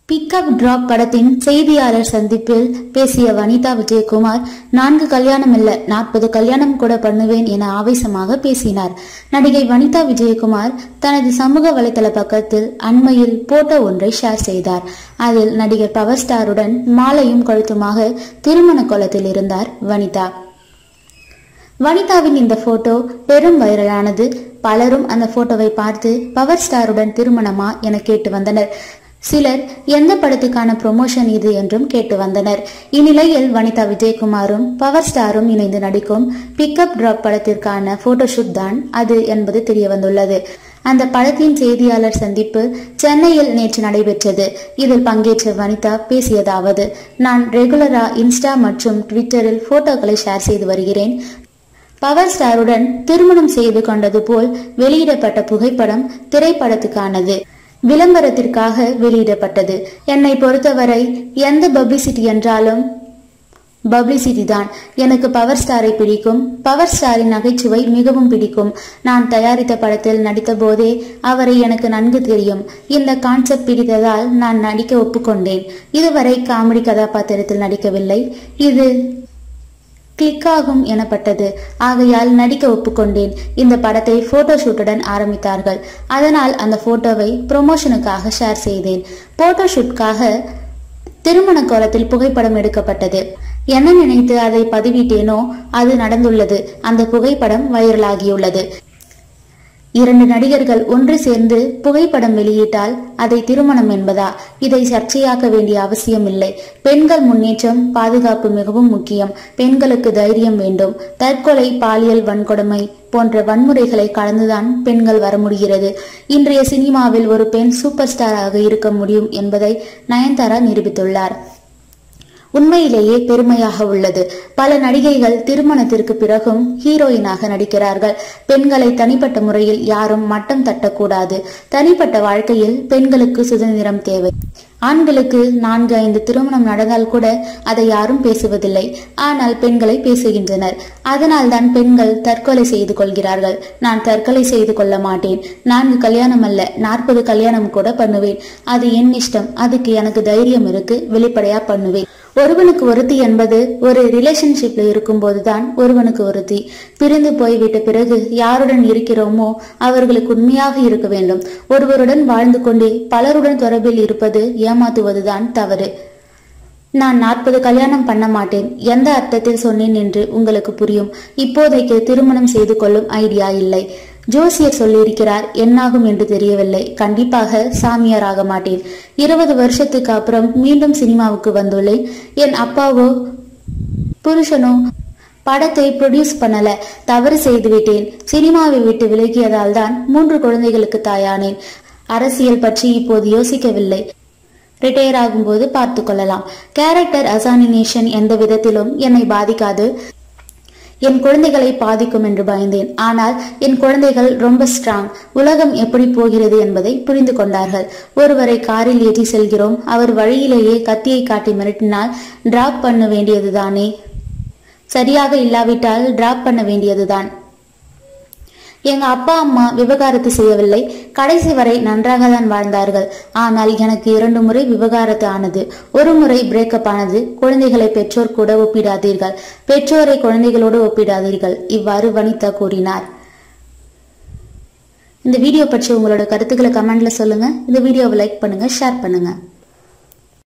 pickup drop படத்தின் செய்தியாளர் சந்திப்பில் பேசிய வனிதா விஜயகுமார் நான்கு கல்யாணம் இல்ல நாற்பது கல்யாணம் கூட பண்ணுவேன் என ஆவேசமாக பேசினார் நடிகை வனிதா விஜயகுமார் தனது சமூக வலைதள பக்கத்தில் அண்மையில் போட்டோ ஒன்றை ஷேர் செய்தார் அதில் நடிகர் பவர் ஸ்டாருடன் மாலையும் கழுத்துமாக திருமண கோலத்தில் இருந்தார் வனிதா வனிதாவின் இந்த போட்டோ பெரும் வைரலானது பலரும் அந்த போட்டோவை பார்த்து பவர் ஸ்டாருடன் திருமணமா என கேட்டு வந்தனர் சிலர் எந்த படத்துக்கான ப்ரொமோஷன் இது என்றும் கேட்டு வந்தனர் இந்நிலையில் வனிதா விஜயகுமாரும் பவர் ஸ்டாரும் இணைந்து நடிக்கும் பிக்கப் டிராப் படத்திற்கான போட்டோஷூட் தான் அது என்பது தெரிய வந்துள்ளது அந்த படத்தின் செய்தியாளர் சந்திப்பு சென்னையில் நேற்று நடைபெற்றது இதில் பங்கேற்ற வனிதா பேசியதாவது நான் ரெகுலரா இன்ஸ்டா மற்றும் ட்விட்டரில் போட்டோக்களை ஷேர் செய்து வருகிறேன் பவர் ஸ்டாருடன் திருமணம் செய்து கொண்டது போல் வெளியிடப்பட்ட புகைப்படம் திரைப்படத்துக்கானது விளம்பரத்திற்காக வெளியிடப்பட்டது என்னை பொறுத்தவரை எந்த பப்ளிசிட்டி என்றாலும் பப்ளிசிட்டி தான் எனக்கு பவர் ஸ்டாரை பிடிக்கும் பவர் ஸ்டாரின் நகைச்சுவை மிகவும் பிடிக்கும் நான் தயாரித்த படத்தில் நடித்த போதே அவரை எனக்கு நன்கு தெரியும் இந்த கான்செப்ட் பிடித்ததால் நான் நடிக்க ஒப்புக்கொண்டேன் இதுவரை காமெடி கதாபாத்திரத்தில் நடிக்கவில்லை இது கிளிக் ஆகும் எனப்பட்டது ஆகையால் நடிக்க ஒப்புக்கொண்டேன் இந்த படத்தை போட்டோ ஷூட்டுடன் ஆரம்பித்தார்கள் அதனால் அந்த போட்டோவை ப்ரொமோஷனுக்காக ஷேர் செய்தேன் போட்டோ ஷூட்காக திருமண கோலத்தில் புகைப்படம் எடுக்கப்பட்டது என்ன நினைத்து அதை பதிவிட்டேனோ அது நடந்துள்ளது அந்த புகைப்படம் வைரலாகியுள்ளது இரண்டு நடிகர்கள் ஒன்று சேர்ந்து புகைப்படம் வெளியிட்டால் அதை திருமணம் என்பதா இதை சர்ச்சையாக்க வேண்டிய அவசியம் இல்லை பெண்கள் முன்னேற்றம் பாதுகாப்பு மிகவும் முக்கியம் பெண்களுக்கு தைரியம் வேண்டும் தற்கொலை பாலியல் வன்கொடுமை போன்ற வன்முறைகளை கடந்துதான் பெண்கள் வர முடிகிறது இன்றைய சினிமாவில் ஒரு பெண் சூப்பர் ஸ்டாராக இருக்க முடியும் என்பதை நயன்தாரா நிரூபித்துள்ளார் உண்மையிலேயே பெருமையாக உள்ளது பல நடிகைகள் திருமணத்திற்கு பிறகும் ஹீரோயினாக நடிக்கிறார்கள் பெண்களை தனிப்பட்ட முறையில் யாரும் மட்டம் தட்டக்கூடாது தனிப்பட்ட வாழ்க்கையில் பெண்களுக்கு சுதந்திரம் தேவை ஆண்களுக்கு நான்கு ஐந்து திருமணம் நடந்தால் கூட அதை யாரும் பேசுவதில்லை ஆனால் பெண்களை பேசுகின்றனர் அதனால்தான் பெண்கள் தற்கொலை செய்து கொள்கிறார்கள் நான் தற்கொலை செய்து கொள்ள மாட்டேன் நான்கு கல்யாணம் அல்ல நாற்பது கல்யாணம் கூட பண்ணுவேன் அது என் இஷ்டம் அதுக்கு எனக்கு தைரியம் இருக்கு வெளிப்படையா பண்ணுவேன் ஒருவனுக்கு ஒருத்தி என்பது ஒரு ரிலேஷன்ஷிப்ல இருக்கும்போதுதான் ஒருவனுக்கு ஒருத்தி பிரிந்து போய்விட்ட பிறகு யாருடன் இருக்கிறோமோ அவர்களுக்கு உண்மையாக இருக்க வேண்டும் ஒருவருடன் வாழ்ந்து கொண்டே பலருடன் தொடர்பில் இருப்பது ஏமாத்துவதுதான் தவறு நான் நாற்பது கல்யாணம் பண்ண மாட்டேன் எந்த அர்த்தத்தில் சொன்னேன் என்று உங்களுக்கு புரியும் இப்போதைக்கு திருமணம் செய்து கொள்ளும் ஐடியா இல்லை ஜோசியர் சொல்லியிருக்கிறார் என்னாகும் என்று தெரியவில்லை கண்டிப்பாக சாமியார் ஆக மாட்டேன் இருபது வருஷத்துக்கு அப்புறம் மீண்டும் சினிமாவுக்கு வந்துள்ளேன் என் அப்பாவோ புருஷனோ படத்தை ப்ரொடியூஸ் பண்ணல தவறு செய்து விட்டேன் சினிமாவை விட்டு விலகியதால் தான் மூன்று குழந்தைகளுக்கு தாயானேன் அரசியல் பற்றி இப்போது யோசிக்கவில்லை ரிட்டையர் ஆகும்போது பார்த்து கொள்ளலாம் கேரக்டர் அசானினேஷன் எந்த விதத்திலும் என்னை பாதிக்காது என் குழந்தைகளை பாதிக்கும் என்று பயந்தேன் ஆனால் என் குழந்தைகள் ரொம்ப ஸ்ட்ராங் உலகம் எப்படி போகிறது என்பதை புரிந்து கொண்டார்கள் ஒருவரை காரில் ஏற்றி செல்கிறோம் அவர் வழியிலேயே கத்தியை காட்டி மிரட்டினால் டிராப் பண்ண வேண்டியதுதானே சரியாக இல்லாவிட்டால் டிராப் பண்ண வேண்டியதுதான் எங்க அப்பா அம்மா விவகாரத்து செய்யவில்லை கடைசி வரை நன்றாக தான் வாழ்ந்தார்கள் ஆனால் எனக்கு இரண்டு முறை விவகாரத்து ஆனது ஒரு முறை பிரேக்கப் ஆனது குழந்தைகளை பெற்றோர் கூட ஒப்பிடாதீர்கள் பெற்றோரை குழந்தைகளோடு ஒப்பிடாதீர்கள் இவ்வாறு வனிதா கூறினார் இந்த வீடியோ பற்றி உங்களோட கருத்துக்களை கமெண்ட்ல சொல்லுங்க இந்த வீடியோவை லைக் பண்ணுங்க ஷேர் பண்ணுங்க